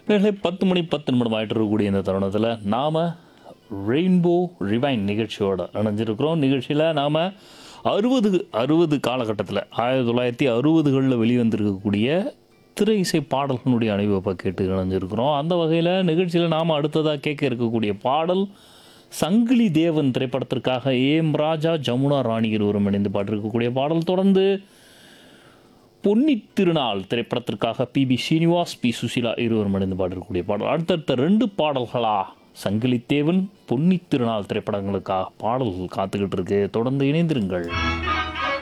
நேர்களே பத்து மணி பத்து நிமிடம் ஆயிட்டு இருக்கக்கூடிய இந்த தருணத்தில் நாம் ரெயின்போ ரிவைன் நிகழ்ச்சியோட இணைஞ்சிருக்கிறோம் நிகழ்ச்சியில் நாம் அறுபது அறுபது காலகட்டத்தில் ஆயிரத்தி தொள்ளாயிரத்தி அறுபதுகளில் வெளிவந்திருக்கக்கூடிய திரை இசை பாடல்களுடைய அணிவகுப்பை கேட்டு இணைஞ்சிருக்கிறோம் அந்த வகையில் நிகழ்ச்சியில் நாம் அடுத்ததாக கேட்க இருக்கக்கூடிய பாடல் சங்கிலி தேவன் திரைப்படத்திற்காக ஏம் ராஜா ஜமுனா ராணி இருவரும் இணைந்து பாடிருக்கக்கூடிய பாடல் தொடர்ந்து பொன்னித் திருநாள் திரைப்படத்திற்காக P B Srinivas P Susheela இருவரும் இணைந்து பாடிருக்கக்கூடிய பாடல் அடுத்தடுத்த ரெண்டு பாடல்களா சங்கிலித்தேவன் பொன்னித் திருநாள் திரைப்படங்களுக்காக பாடல்கள் காத்துக்கிட்டு இருக்கு தொடர்ந்து இணைந்திருங்கள்